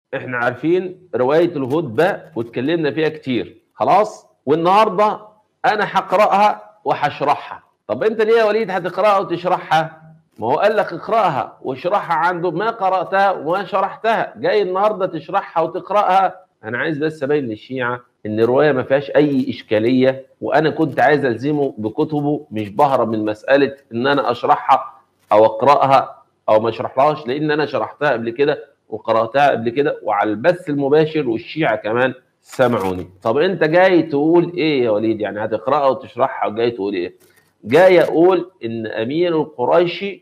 احنا عارفين روايه الهدبه واتكلمنا فيها كتير خلاص والنهارده انا هقراها وهشرحها طب انت ليه يا وليد هتقراها وتشرحها ما هو قال لك اقراها واشرحها عنده ما قراتها وما شرحتها جاي النهارده تشرحها وتقراها انا عايز بس ابين للشيعه ان الروايه ما فيهاش اي اشكاليه وانا كنت عايز الزمه بكتبه مش بهرب من مساله ان انا اشرحها او اقراها او ما اشرحلهاش لان انا شرحتها قبل كده وقراتها قبل كده وعلى البث المباشر والشيعه كمان سمعوني طب انت جاي تقول ايه يا وليد يعني هتقراها وتشرحها وجاي تقول ايه جاي اقول ان امير القريشي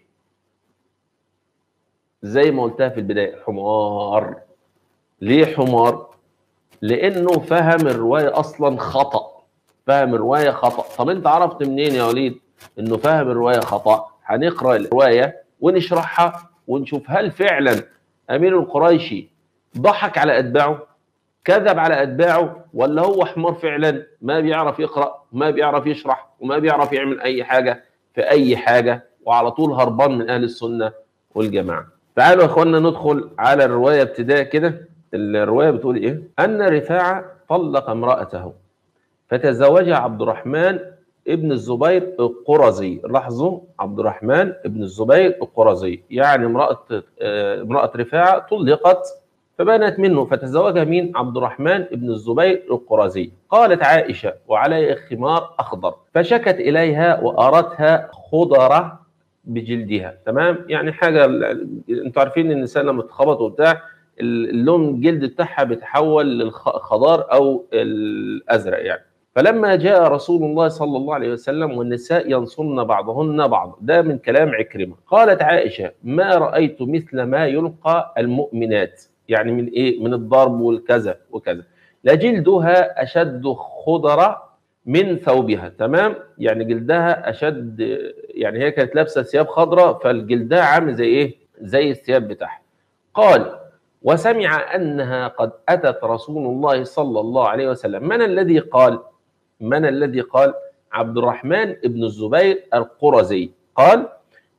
زي ما قلتها في البدايه حمار ليه حمار لانه فهم الروايه اصلا خطا فهم الروايه خطا طب انت عرفت منين يا وليد انه فهم الروايه خطا هنقرا الروايه ونشرحها ونشوف هل فعلا امير القريشي ضحك على اتباعه كذب على اتباعه ولا هو حمار فعلا ما بيعرف يقرا وما بيعرف يشرح وما بيعرف يعمل اي حاجه في اي حاجه وعلى طول هربان من اهل السنه والجماعه تعالوا يا اخوانا ندخل على الروايه ابتداء كده الروايه بتقول ايه ان رفاعه طلق امراته فتزوجها عبد الرحمن ابن الزبير القرزي لاحظوا عبد الرحمن ابن الزبير القرزي يعني امراه امراه رفاعه طلقت فبانت منه فتزوجها مين عبد الرحمن ابن الزبير القرزي قالت عائشه وعليه خمار اخضر فشكت اليها وارتها خضره بجلدها تمام يعني حاجه انتوا عارفين ان الانسان لما تخبط وبتاع اللون الجلد بتاعها بيتحول للخضار او الازرق يعني فلما جاء رسول الله صلى الله عليه وسلم والنساء ينصرن بعضهن بعض ده من كلام عكرمه قالت عائشه ما رايت مثل ما يلقى المؤمنات يعني من ايه من الضرب والكذا وكذا لجلدها اشد خضره من ثوبها تمام يعني جلدها اشد يعني هي كانت لابسه ثياب خضراء فالجلدها عامل زي ايه زي الثياب بتاعها قال وسمع انها قد اتت رسول الله صلى الله عليه وسلم من الذي قال من الذي قال عبد الرحمن ابن الزبير القرزي قال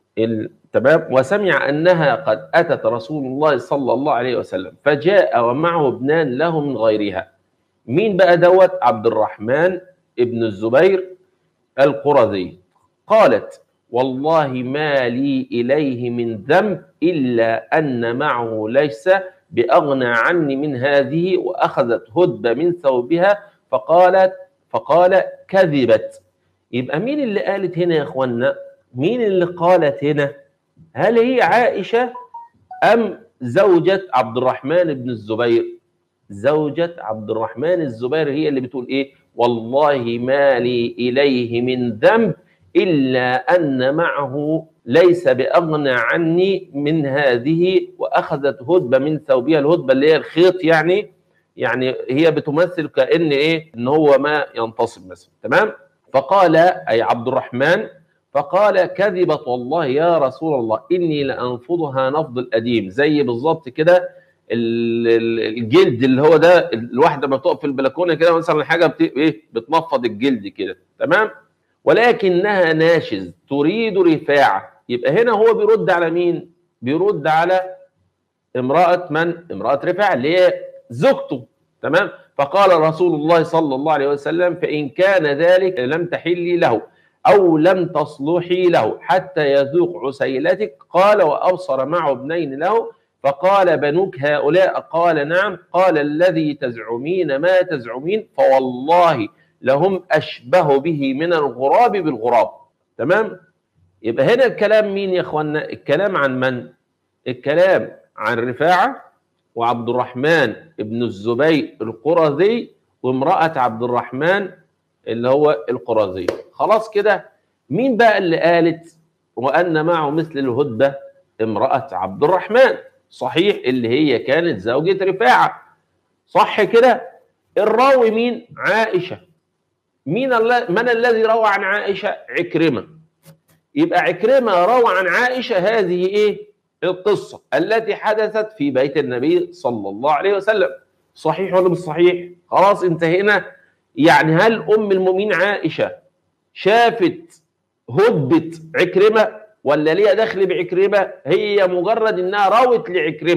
تمام وسمع انها قد اتت رسول الله صلى الله عليه وسلم فجاء ومعه ابنان له من غيرها مين بقى دوت عبد الرحمن ابن الزبير القرظي قالت والله ما لي اليه من ذنب الا ان معه ليس باغنى عني من هذه واخذت هدبه من ثوبها فقالت فقال كذبت يبقى مين اللي قالت هنا يا اخوانا مين اللي قالت هنا هل هي عائشه ام زوجة عبد الرحمن بن الزبير زوجة عبد الرحمن الزبير هي اللي بتقول ايه والله ما لي اليه من ذنب الا ان معه ليس باغنى عني من هذه واخذت هدبه من ثوبها الهدبه اللي هي الخيط يعني يعني هي بتمثل كان ايه ان هو ما ينتصب مثلا تمام فقال اي عبد الرحمن فقال كذبت والله يا رسول الله اني لانفضها نفض القديم زي بالظبط كده الجلد اللي هو ده الواحده ما تقف في البلكونه كده مثلا حاجه بت... ايه بتنفض الجلد كده تمام ولكنها ناشز تريد رفاعه يبقى هنا هو بيرد على مين بيرد على امراه من امراه رفاعه اللي هي زوجته تمام فقال رسول الله صلى الله عليه وسلم فان كان ذلك لم تحلي له او لم تصلحي له حتى يذوق عسيلتك قال وابصر معه ابنين له فقال بنوك هؤلاء قال نعم قال الذي تزعمين ما تزعمين فوالله لهم اشبه به من الغراب بالغراب تمام يبقى هنا الكلام مين يا اخوانا الكلام عن من الكلام عن رفاعه وعبد الرحمن ابن الزبير القرظي وامراه عبد الرحمن اللي هو القرظي خلاص كده مين بقى اللي قالت وان معه مثل الهدبه امراه عبد الرحمن صحيح اللي هي كانت زوجة رفاعة صح كده الراوي مين عائشة مين من الذي روى عن عائشة عكرمة يبقى عكرمة روى عن عائشة هذه ايه القصة التي حدثت في بيت النبي صلى الله عليه وسلم صحيح ولا مش صحيح خلاص انتهينا يعني هل ام المؤمنين عائشة شافت هدبة عكرمة ولا ليها دخل بعكرمه هي مجرد انها راوت لعكرمه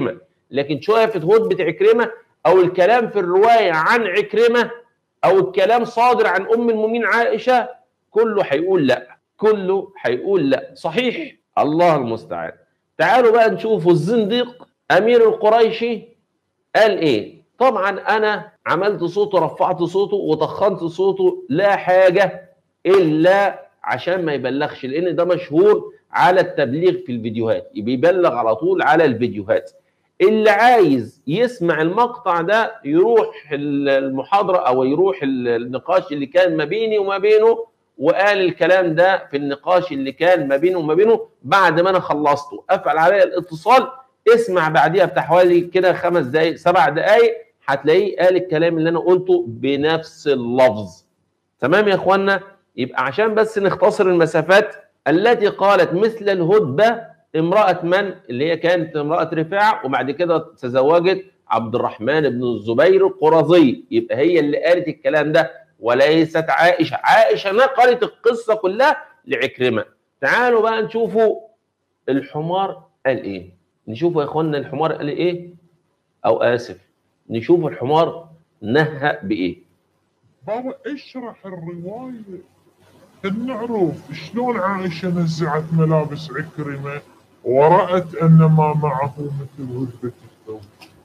لكن شافت هدبه عكرمه او الكلام في الروايه عن عكرمه او الكلام صادر عن ام المؤمنين عائشه كله هيقول لا كله هيقول لا صحيح الله المستعان تعالوا بقى نشوفوا الزنديق امير القريشي قال ايه طبعا انا عملت صوته رفعت صوته وطخنت صوته لا حاجه الا عشان ما يبلغش لان ده مشهور على التبليغ في الفيديوهات بيبلغ على طول على الفيديوهات اللي عايز يسمع المقطع ده يروح المحاضره او يروح النقاش اللي كان ما بيني وما بينه وقال الكلام ده في النقاش اللي كان ما بينه وما بينه بعد ما انا خلصته قفل عليا الاتصال اسمع بعديها بتاع حوالي كده خمس دقائق سبع دقائق هتلاقيه قال الكلام اللي انا قلته بنفس اللفظ تمام يا اخوانا يبقى عشان بس نختصر المسافات التي قالت مثل الهدبه امراه من اللي هي كانت امراه رفاعه وبعد كده تزوجت عبد الرحمن بن الزبير القرظي يبقى هي اللي قالت الكلام ده وليست عائشه عائشه نقلت القصه كلها لعكرمه تعالوا بقى نشوفوا الحمار قال ايه نشوفوا يا اخوانا الحمار قال ايه او اسف نشوف الحمار نهى بايه بابا اشرح الروايه نعرف شلون عائشه نزعت ملابس عكرمه ورأت أن ما معه مثل هدبة الثوب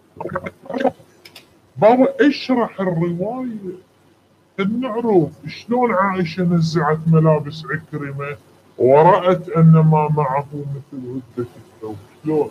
بابا اشرح الرواية نعرف شلون عائشة نزعت ملابس عكرمة ورأت أن ما معه مثل هدبة الثوب شلون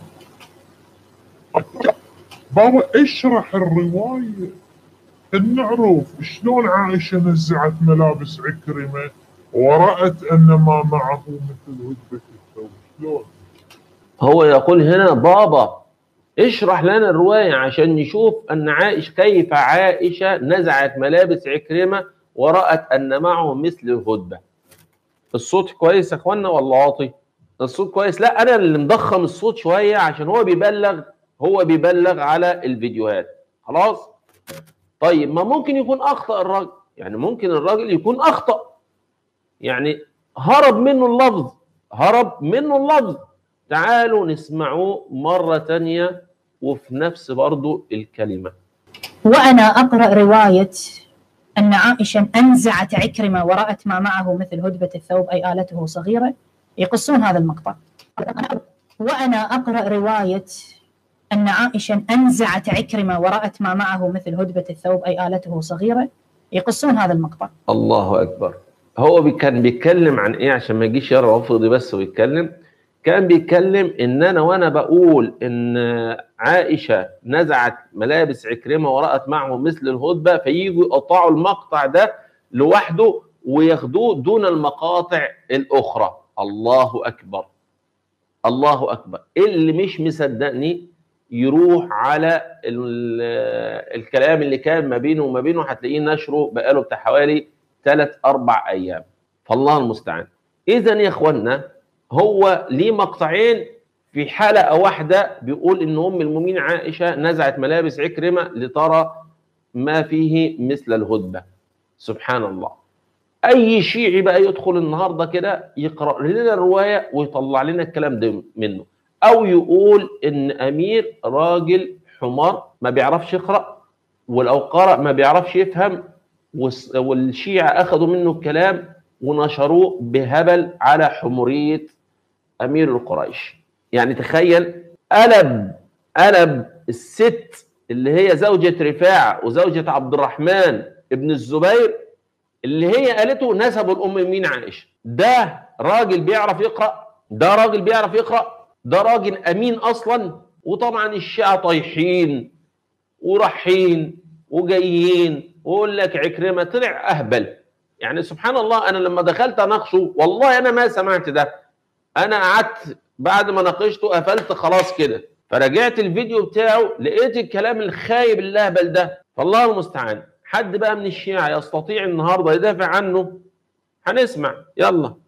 بابا اشرح الرواية نعرف شلون عائشة نزعت ملابس عكرمة ورأت أن ما معه مثل هدبة الثوب شلون هو يقول هنا بابا اشرح لنا الرواية عشان نشوف أن عائش كيف عائشة نزعت ملابس عكرمة ورأت أن معه مثل الهدبة الصوت كويس يا اخوانا ولا واطي؟ الصوت كويس لا أنا اللي مضخم الصوت شوية عشان هو بيبلغ هو بيبلغ على الفيديوهات خلاص؟ طيب ما ممكن يكون أخطأ الراجل يعني ممكن الراجل يكون أخطأ يعني هرب منه اللفظ هرب منه اللفظ تعالوا نسمعوه مرة تانية وفي نفس برضو الكلمة وأنا أقرأ رواية أن عائشة أنزعت عكرمة ورأت ما معه مثل هدبة الثوب أي آلته صغيرة يقصون هذا المقطع وأنا أقرأ رواية أن عائشة أنزعت عكرمة ورأت ما معه مثل هدبة الثوب أي آلته صغيرة يقصون هذا المقطع الله أكبر هو كان بيتكلم عن إيه عشان ما يجيش يرى رفضي بس ويتكلم كان بيتكلم ان انا وانا بقول ان عائشه نزعت ملابس عكرمه ورأت معه مثل الهدبه فييجوا يقطعوا المقطع ده لوحده وياخدوه دون المقاطع الاخرى الله اكبر الله اكبر اللي مش مصدقني يروح على الكلام اللي كان ما بينه وما بينه هتلاقيه نشره بقاله بتاع حوالي ثلاث اربع ايام فالله المستعان اذا يا اخوانا هو ليه مقطعين في حلقه واحده بيقول ان ام المؤمنين عائشه نزعت ملابس عكرمه لترى ما فيه مثل الهدبه سبحان الله اي شيعي بقى يدخل النهارده كده يقرا لنا الروايه ويطلع لنا الكلام ده منه او يقول ان امير راجل حمار ما بيعرفش يقرا ولو قرا ما بيعرفش يفهم والشيعه اخذوا منه الكلام ونشروه بهبل على حموريه امير القريش يعني تخيل قلب قلب الست اللي هي زوجة رفاعة وزوجة عبد الرحمن ابن الزبير اللي هي قالته نسبوا الام مين عائشة ده راجل بيعرف يقرأ ده راجل بيعرف يقرأ ده راجل امين اصلا وطبعا الشيعة طايحين ورحين وجايين ويقول لك عكرمة طلع اهبل يعني سبحان الله انا لما دخلت اناقشه والله انا ما سمعت ده انا قعدت بعد ما ناقشته قفلت خلاص كده فرجعت الفيديو بتاعه لقيت الكلام الخايب اللهبل ده فالله المستعان حد بقى من الشيعة يستطيع النهارده يدافع عنه هنسمع يلا